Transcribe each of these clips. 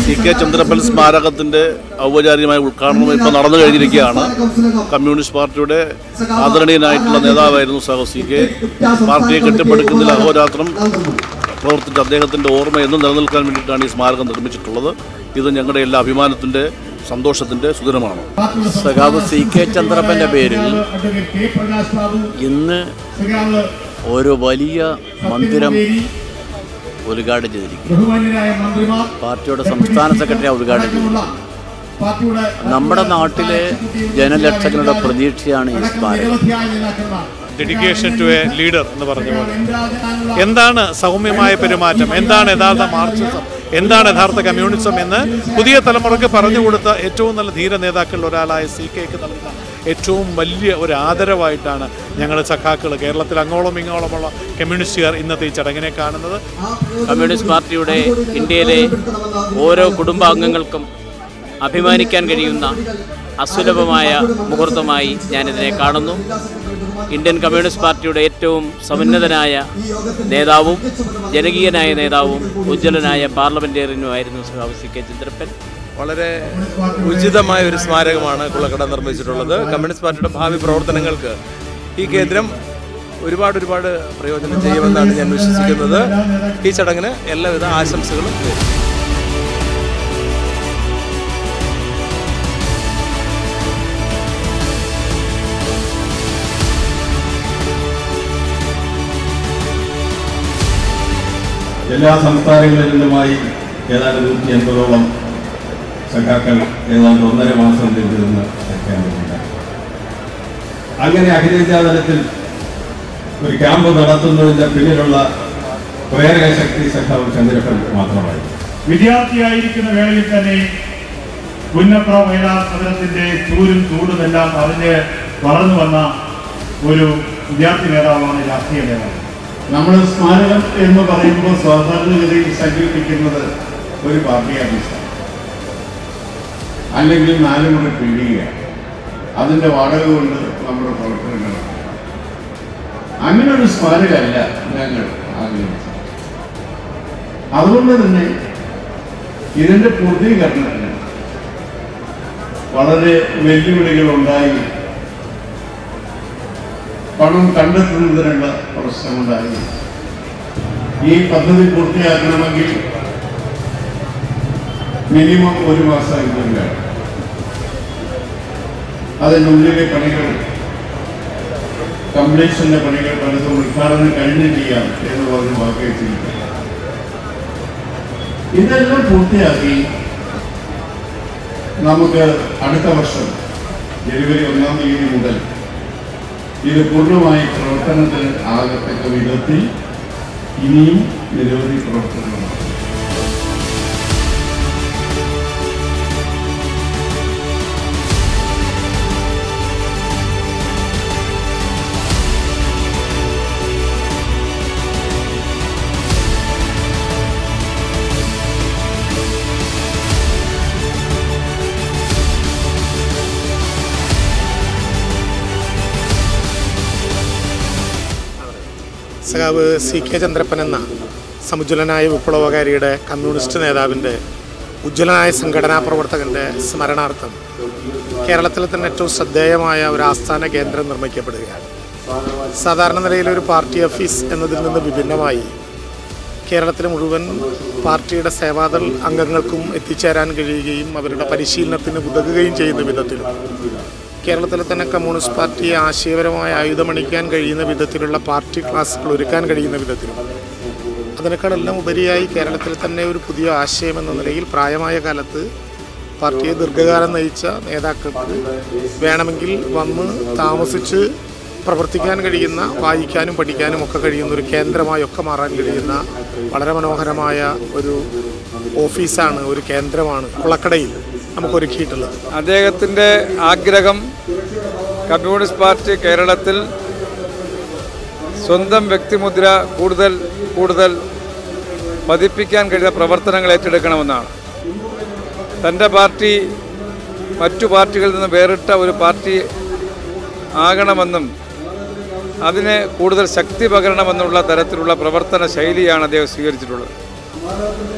C K Chandrappan സ്മാരകത്തിൻ്റെ ഔപചാരികമായ ഉദ്ഘാടനം ഇപ്പോൾ നടന്നു കഴിഞ്ഞിരിക്കുകയാണ് കമ്മ്യൂണിസ്റ്റ് പാർട്ടിയുടെ ആദരണീയനായിട്ടുള്ള നേതാവായിരുന്നു സഹോ സി കെ പാർട്ടിയെ കെട്ടിപ്പടുക്കുന്നതിൽ അഹോരാത്രം പ്രവർത്തിച്ച അദ്ദേഹത്തിൻ്റെ ഓർമ്മ എന്നും നിലനിൽക്കാൻ വേണ്ടിയിട്ടാണ് ഈ സ്മാരകം നിർമ്മിച്ചിട്ടുള്ളത് ഇത് ഞങ്ങളുടെ എല്ലാ അഭിമാനത്തിൻ്റെ സന്തോഷത്തിൻ്റെ സുദിനമാണ് സഖാവ് സി കെ ചന്ദ്രപ്പൻ്റെ പേരിൽ ഇന്ന് ഒരു വലിയ മന്ദിരം ഉദ്ഘാടനം ചെയ്തിരിക്കുന്നു പാർട്ടിയുടെ സംസ്ഥാന സെക്രട്ടറി ഉദ്ഘാടനം ചെയ്തിരിക്കുന്നത് നമ്മുടെ നാട്ടിലെ ജനലക്ഷങ്ങളുടെ പ്രതീക്ഷയാണ് ഈ സ്മാരകം ഡെഡിക്കേഷൻ ടു എ ലീഡർ എന്ന് പറഞ്ഞ പോലെ എന്താണ് സൗമ്യമായ പെരുമാറ്റം എന്താണ് യഥാർത്ഥ മാർക്സിസം എന്താണ് യഥാർത്ഥ കമ്മ്യൂണിസം എന്ന് പുതിയ തലമുറയ്ക്ക് പറഞ്ഞു കൊടുത്ത ഏറ്റവും നല്ല ധീര നേതാക്കളിൽ ഒരാളായ സി കെക്ക് നൽകുന്ന ഏറ്റവും വലിയ ഒരു ആദരവായിട്ടാണ് ഞങ്ങൾ സഖാക്കൾ കേരളത്തിൽ അങ്ങോളം ഇങ്ങോളമുള്ള കമ്മ്യൂണിസ്റ്റുകാർ ഇന്നത്തെ ഈ ചടങ്ങിനെ കാണുന്നത് കമ്മ്യൂണിസ്റ്റ് പാർട്ടിയുടെ ഇന്ത്യയിലെ ഓരോ കുടുംബാംഗങ്ങൾക്കും അഭിമാനിക്കാൻ കഴിയുന്ന അസുലഭമായ മുഹൂർത്തമായി ഞാനിതിനെ കാണുന്നു ഇന്ത്യൻ കമ്മ്യൂണിസ്റ്റ് പാർട്ടിയുടെ ഏറ്റവും സമുന്നതനായ നേതാവും ജനകീയനായ നേതാവും ഉജ്ജ്വലനായ പാർലമെന്റേറിയനുമായിരുന്നു സഖാവ് സി കെ ചന്ദ്രപ്പൻ വളരെ ഉചിതമായ ഒരു സ്മാരകമാണ് കുളക്കട നിർമ്മിച്ചിട്ടുള്ളത് കമ്മ്യൂണിസ്റ്റ് പാർട്ടിയുടെ ഭാവി പ്രവർത്തനങ്ങൾക്ക് ഈ കേന്ദ്രം ഒരുപാട് ഒരുപാട് പ്രയോജനം ചെയ്യുമെന്നാണ് ഞാൻ വിശ്വസിക്കുന്നത് ഈ ചടങ്ങിന് എല്ലാവിധ ആശംസകളും നേരുന്നു എല്ലാ സംസ്ഥാനങ്ങളിൽ നിന്നുമായി ഏതാണ്ട് നൂറ്റി അൻപതോളം സഖാക്കൾ ഏതാണ്ട് ഒന്നര മാസം നീണ്ടുനിന്ന് ക്യാമ്പുണ്ടായി അങ്ങനെ അഖിലേന്ത്യാ തലത്തിൽ ഒരു ക്യാമ്പ് നടത്തുന്നതിന്റെ പിന്നിലുള്ള പ്രേരക ശക്തി സഖാവ് ചന്ദ്രപ്പൻ മാത്രമായി വിദ്യാർത്ഥിയായിരിക്കുന്ന വേളയിൽ തന്നെ പുന്നപ്ര വയലാർ സമരത്തിന്റെ ചൂരും ചൂടുമെല്ലാം അറിഞ്ഞ് വളർന്നു വന്ന ഒരു വിദ്യാർത്ഥി നേതാവാണ് രാഷ്ട്രീയ നേതാവ് നമ്മൾ സ്മാരകം എന്ന് പറയുമ്പോൾ സാധാരണഗതിയിൽ സങ്കല്പിക്കുന്നത് ഒരു പാർട്ടി ഓഫീസാണ് അല്ലെങ്കിൽ നാല് മുറി പിടിയുകയാണ് അതിന്റെ വാടക കൊണ്ട് നമ്മുടെ പ്രവർത്തനം നടക്കും അങ്ങനെ ഒരു സ്മാരകമല്ല ഞങ്ങൾ ആഗ്രഹിച്ചത് അതുകൊണ്ട് തന്നെ ഇതിന്റെ പൂർത്തീകരണത്തിന് വളരെ വെല്ലുവിളികൾ ഉണ്ടായി പണം കണ്ടെത്തുന്നതിനുള്ള പ്രശ്നമുണ്ടായി ഈ പദ്ധതി പൂർത്തിയാക്കണമെങ്കിൽ മിനിമം ഒരു മാസം എങ്കിലും വേണം അതിനുള്ളിലെ പണികൾ കംപ്ലീഷന്റെ പണികൾ പലതും ഉദ്ഘാടനം കഴിഞ്ഞ് ചെയ്യാം എന്ന് പറഞ്ഞ് വാക്കേറ്റിരിക്കുന്നു ഇതെല്ലാം പൂർത്തിയാക്കി നമുക്ക് അടുത്ത വർഷം ജനുവരി ഒന്നാം തീയതി മുതൽ ഇത് പൂർണ്ണമായി പ്രവർത്തനത്തിന് ആകത്തക്ക വിധത്തിൽ ഇനിയും നിരവധി പ്രവർത്തനങ്ങൾ നടക്കും. സഖാവ് സി കെ ചന്ദ്രപ്പൻ എന്ന സമുജ്വലനായ വിപ്ലവകാരിയുടെ കമ്മ്യൂണിസ്റ്റ് നേതാവിൻ്റെ ഉജ്ജ്വലനായ സംഘടനാ പ്രവർത്തകൻ്റെ സ്മരണാർത്ഥം കേരളത്തിലെ തന്നെ ഏറ്റവും ശ്രദ്ധേയമായ ഒരു ആസ്ഥാന കേന്ദ്രം നിർമ്മിക്കപ്പെടുകയാണ് സാധാരണ നിലയിൽ ഒരു പാർട്ടി ഓഫീസ് എന്നതിൽ നിന്ന് വിഭിന്നമായി കേരളത്തിലെ മുഴുവൻ പാർട്ടിയുടെ സേവാദൾ അംഗങ്ങൾക്കും എത്തിച്ചേരാൻ കഴിയുകയും അവരുടെ പരിശീലനത്തിന് ഉതകുകയും ചെയ്യുന്ന വിധത്തിലും കേരളത്തിലെ തന്നെ കമ്മ്യൂണിസ്റ്റ് പാർട്ടിയെ ആശയപരമായി ആയുധമണിക്കാൻ കഴിയുന്ന വിധത്തിലുള്ള പാർട്ടി ക്ലാസുകൾ ഒരുക്കാൻ കഴിയുന്ന വിധത്തിലും അതിനേക്കാളെല്ലാം ഉപരിയായി കേരളത്തിൽ തന്നെ ഒരു പുതിയ ആശയം എന്ന നിലയിൽ പ്രായമായ കാലത്ത് പാർട്ടിയെ ദീർഘകാലം നയിച്ച നേതാക്കൾക്ക് വേണമെങ്കിൽ വന്ന് താമസിച്ച് പ്രവർത്തിക്കാൻ കഴിയുന്ന വായിക്കാനും പഠിക്കാനും ഒക്കെ കഴിയുന്ന ഒരു കേന്ദ്രമായി ഒക്കെ മാറാൻ കഴിയുന്ന വളരെ മനോഹരമായ ഒരു ഓഫീസാണ് ഒരു കേന്ദ്രമാണ് കുളക്കടയിൽ നമുക്ക് ഒരുക്കിയിട്ടുള്ളത് അദ്ദേഹത്തിൻ്റെ ആഗ്രഹം കമ്മ്യൂണിസ്റ്റ് പാർട്ടി കേരളത്തിൽ സ്വന്തം വ്യക്തിമുദ്ര കൂടുതൽ കൂടുതൽ പതിപ്പിക്കാൻ കഴിയുന്ന പ്രവർത്തനങ്ങൾ ഏറ്റെടുക്കണമെന്നാണ് തൻ്റെ പാർട്ടി മറ്റു പാർട്ടികളിൽ നിന്ന് വേറിട്ട ഒരു പാർട്ടി ആകണമെന്നും അതിന് കൂടുതൽ ശക്തി പകരണമെന്നുള്ള തരത്തിലുള്ള പ്രവർത്തന ശൈലിയാണ് അദ്ദേഹം സ്വീകരിച്ചിട്ടുള്ളത്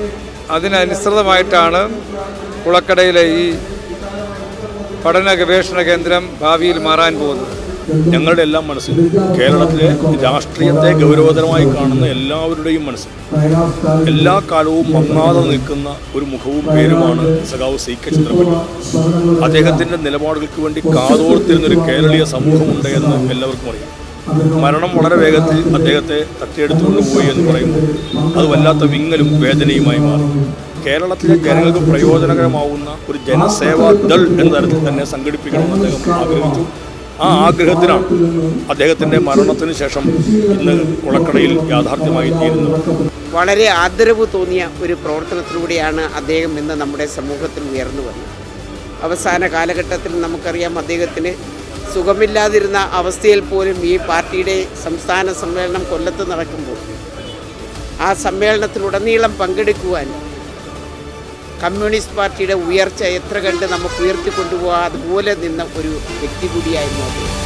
അതിനനുസൃതമായിട്ടാണ് കുളക്കടയിലെ ഈ പഠന ഗവേഷണ കേന്ദ്രം ഭാവിയിൽ മാറാൻ പോകുന്നത് ഞങ്ങളുടെ എല്ലാം മനസ്സിൽ കേരളത്തിലെ രാഷ്ട്രീയത്തെ ഗൗരവതരമായി കാണുന്ന എല്ലാവരുടെയും മനസ്സിൽ എല്ലാ കാലവും മങ്ങാതെ നിൽക്കുന്ന ഒരു മുഖവും പേരുമാണ് സഖാവ് സി കെ ചന്ദ്രപ്പൻ അദ്ദേഹത്തിൻ്റെ നിലപാടുകൾക്ക് വേണ്ടി കാതോർത്തിരുന്നൊരു കേരളീയ സമൂഹമുണ്ട് എന്ന് എല്ലാവർക്കും അറിയാം മരണം വളരെ വേഗത്തിൽ അദ്ദേഹത്തെ തട്ടിയെടുത്തുകൊണ്ടുപോയി എന്ന് പറയുമ്പോൾ അത് വല്ലാത്ത വിങ്ങലും വേദനയുമായി മാറി കേരളത്തിലെ ജനങ്ങൾക്ക് പ്രയോജനകരമാവുന്ന ഒരു ജനസേവാ ദൾ എന്ന തരത്തിൽ തന്നെ സംഘടിപ്പിക്കണമെന്ന് അദ്ദേഹം ആഗ്രഹിച്ചു ആ ആഗ്രഹത്തിനാണ് അദ്ദേഹത്തിൻ്റെ മരണത്തിന് ശേഷം ഇന്ന് കുളക്കടയിൽ യാഥാർത്ഥ്യമായി തീരുന്നത് വളരെ ആദരവ് തോന്നിയ ഒരു പ്രവർത്തനത്തിലൂടെയാണ് അദ്ദേഹം ഇന്ന് നമ്മുടെ സമൂഹത്തിൽ ഉയർന്നു വന്നത് അവസാന കാലഘട്ടത്തിൽ നമുക്കറിയാം അദ്ദേഹത്തിന് സുഖമില്ലാതിരുന്ന അവസ്ഥയിൽ പോലും ഈ പാർട്ടിയുടെ സംസ്ഥാന സമ്മേളനം കൊല്ലത്ത് നടക്കുമ്പോൾ ആ സമ്മേളനത്തിലുടനീളം പങ്കെടുക്കുവാൻ കമ്മ്യൂണിസ്റ്റ് പാർട്ടിയുടെ ഉയർച്ച എത്ര കണ്ട് നമുക്ക് ഉയർത്തിക്കൊണ്ടുപോകാം അതുപോലെ നിന്ന ഒരു വ്യക്തി കൂടിയായിരുന്നു അദ്ദേഹം